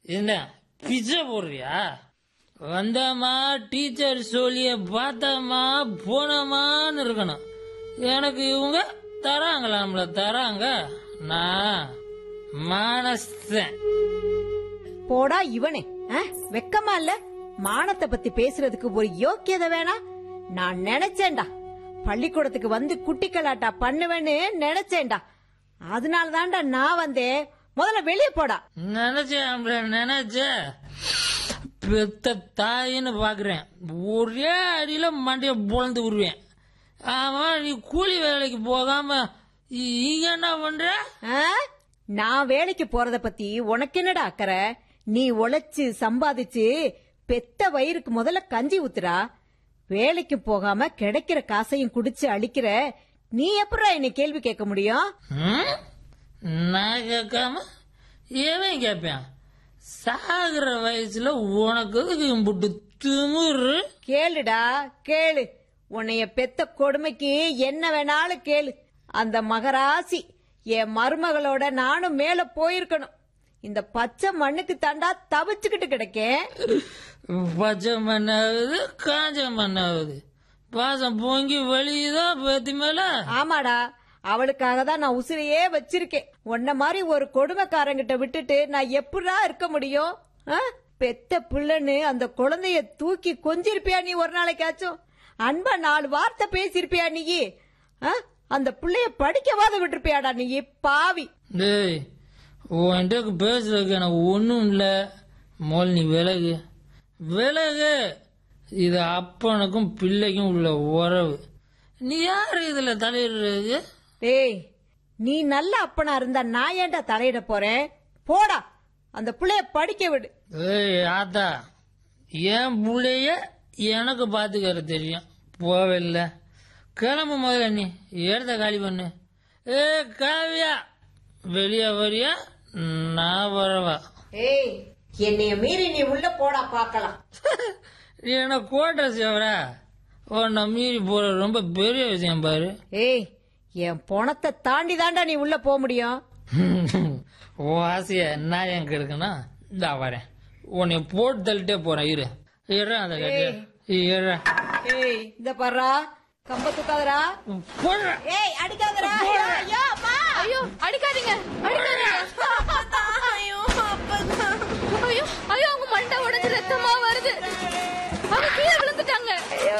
என்ன பிச்சை போடுறியா வந்தமா டீச்சர் சொல்லிய பார்த்தமா போனமான்னு இருக்கணும் எனக்கு இவங்க தராங்களா நம்மள தராங்க நான் மானஸ்தன் போடா இவனே ஆ? வெக்கமா இல்ல மானத்தை பத்தி பேசுறதுக்கு ஒரு யோக்கியதை வேணா நான் நினைச்சேன்டா பள்ளிக்கூடத்துக்கு வந்து குட்டி கலாட்டா பண்ணுவேன்னு நினைச்சேன்டா அதனால தான்டா நான் வந்தேன் முதல்ல வெளியே போடா நினைச்சேன் நம்மள நினைச்ச பெத்த தாயின்னு பாக்குறேன் ஒரே அடியில மண்டைய பொழந்து விடுவேன் ஆமா நீ கூலி வேலைக்கு போகாம இ- இங்க என்ன பண்ற ஆ? நான் வேலைக்கு போறத பத்தி உனக்கு என்னடா அக்கறை நீ உழைச்சு சம்பாதிச்சு பெத்த வயிறுக்கு முதல்ல கஞ்சி ஊத்துறா வேலைக்கு போகாம கிடைக்கிற காசையும் குடிச்சு அழிக்கிற நீ எப்படா என்னை கேள்வி கேட்க முடியும் ம்? நான் கேட்காம எவன் கேட்பேன் சாகுற வயசுல உனக்கு எதுக்கு இம்புட்டு திமிரு கேளுடா கேளு உன்னைய பெத்த கொடுமைக்கு என்ன வேணாலும் கேளு அந்த மகராசி என் மருமகளோட நானும் மேல போயிருக்கணும் இந்த பச்சை மண்ணுக்கு தாண்டா தவிச்சுக்கிட்டு கிடக்கேன் பச்சை மண்ணாகுது காஞ்ச மண்ணாகுது பாசம் பொங்கி வழியுதா பேத்தி மேல ஆமாடா அவளுக்காக தான் நான் உசிரையே வச்சிருக்கேன் உன்ன மாதிரி ஒரு கொடுமைக்காரங்கிட்ட விட்டுட்டு நான் எப்படா இருக்க முடியும் ஆ? பெத்த பிள்ளைன்னு அந்த குழந்தைய தூக்கி கொஞ்சிருப்பியா நீ ஒரு நாளைக்காச்சும் அன்பா நாலு வார்த்தை பேசியிருப்பியா நீ ஆ? அந்த பிள்ளைய படிக்கவாத விட்டுருப்பியாடா நீ பாவி டேய் உன்கிட்ட பேசுறதுக்கு எனக்கு ஒன்றும் இல்லை மோல் நீ விலகு விலகு இது அப்பனுக்கும் பிள்ளைக்கும் உள்ள உறவு நீ யாரு இதுல தலையிடுறது டேய் நீ நல்ல அப்பனா இருந்தா நான் ஏன்டா தலையிட போறேன் போடா அந்த பிள்ளைய படிக்க விடு ஏய் ஆத்தா என் புள்ளைய எனக்கு பாத்துக்கிற தெரியும் போவில்ல கிளம்பு முதல்ல நீ இடத்த காலி பண்ணு ஏ காவியா வெளியே வரியா நான் வரவா ஏய் என்னைய மீறி நீ உள்ள போடா பாக்கலாம் நீ என்ன கோட்டை சேவரா உன்னை மீறி போற ரொம்ப பெரிய விஷயம் பாரு ஏய் என் பணத்தை தாண்டி தாண்டா நீ உள்ள போக முடியும் உன் ஆசைய நான் எங்க இருக்கணும் இந்தா வரேன் உன்னை போட்டு தள்ளிட்டே போறேன் இரு இரு அந்த கட்டிய இரு ஏய் இந்த பாருடா கம்ப தூக்காதடா போடுற ஏய் அடிக்காதடா ஐயோ அம்மா ஐயோ அடிக்காதீங்க அடிக்காதீங்க ஐயோ அப்பதான் ஐயோ ஐயோ அவங்க மண்டை உடைஞ்சு ரத்தமா வருது அவங்க கீழே விழுந்துட்டாங்க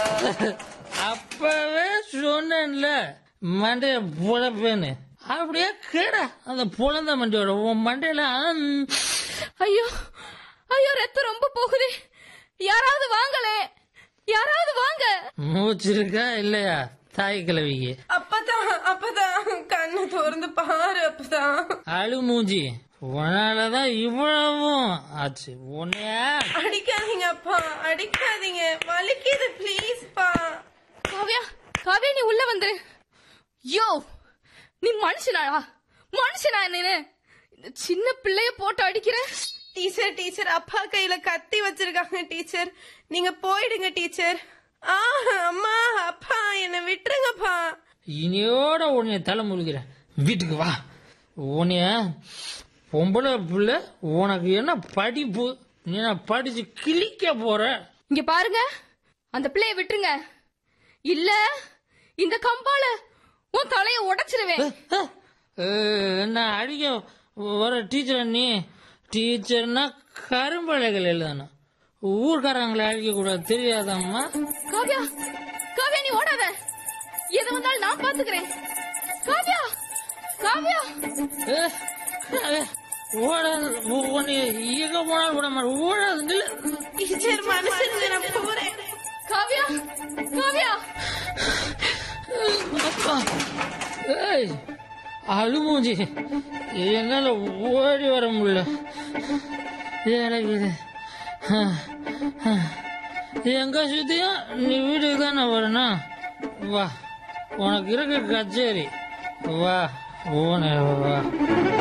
அப்பவே சொன்னேன்ல மண்டைய புழப்பேன்னு அப்படியே கேடா அந்த புலந்த மண்டையோட உன் மண்டையில ஆம். ஐயோ ஐயோ ரத்தம் ரொம்ப போகுது யாராவது வாங்களே யாராவது வாங்க மூச்சு இருக்கா இல்லையா தாய் கிழவிக்கு அப்பதான் அப்பதான் கண்ணு திறந்து பாரு அப்பதான் அழு மூஞ்சி உன்னாலதான் இவ்வளவும் ஆச்சு உன்னைய அடிக்காதீங்க அப்பா அடிக்காதீங்க வலிக்குது ப்ளீஸ் பா காவ்யா காவ்யா நீ உள்ள வந்து யோ நீ மனுஷனாடா மனுஷனா நீனு இந்த சின்ன பிள்ளைய போட்டு அடிக்கிற டீச்சர் டீச்சர் அப்பா கையில கத்தி வச்சிருக்காங்க டீச்சர் நீங்க போயிடுங்க டீச்சர் ஆ அம்மா அப்பா என்ன விட்டுருங்கப்பா இனியோட உன்னைய தலை முழுகிறேன் வீட்டுக்கு வா உன்னைய பொம்பளை பிள்ளை உனக்கு என்ன படிப்பு நீ என்ன படிச்சு கிழிக்க போற இங்க பாருங்க அந்த பிள்ளைய விட்டுருங்க இல்ல இந்த கம்பால உன் தலைய உடைச்சிருவேன் அஹ், என்ன அடிக்க வர டீச்சர் நீ டீச்சர்னா கரும்பலைகள் எழுதணும் ஊர்க்காரங்களை அடிக்க கூடாது தெரியாதம்மா காவ்யா காவ்யா நீ ஓடாத எது வந்தாலும் நான் பாத்துக்கிறேன் காவ்யா காவ்யா அஹ், அஹ், ஓடாது உ- உன்னை எங்க போனாலும் விட மாட்டேன் ஓடாது நில்லு. டீச்சர் மனுஷன் நான் போறேன் காவ்யா காவ்யா அப்பா ஏய் அழுமூஞ்சி என்னால ஓடி வர முடியல எனக்கு இது எங்க சுத்தியும் நீ வீட்டுக்கு தானே வரணும் வா உனக்கு இருக்க கச்சேரி வா போன வா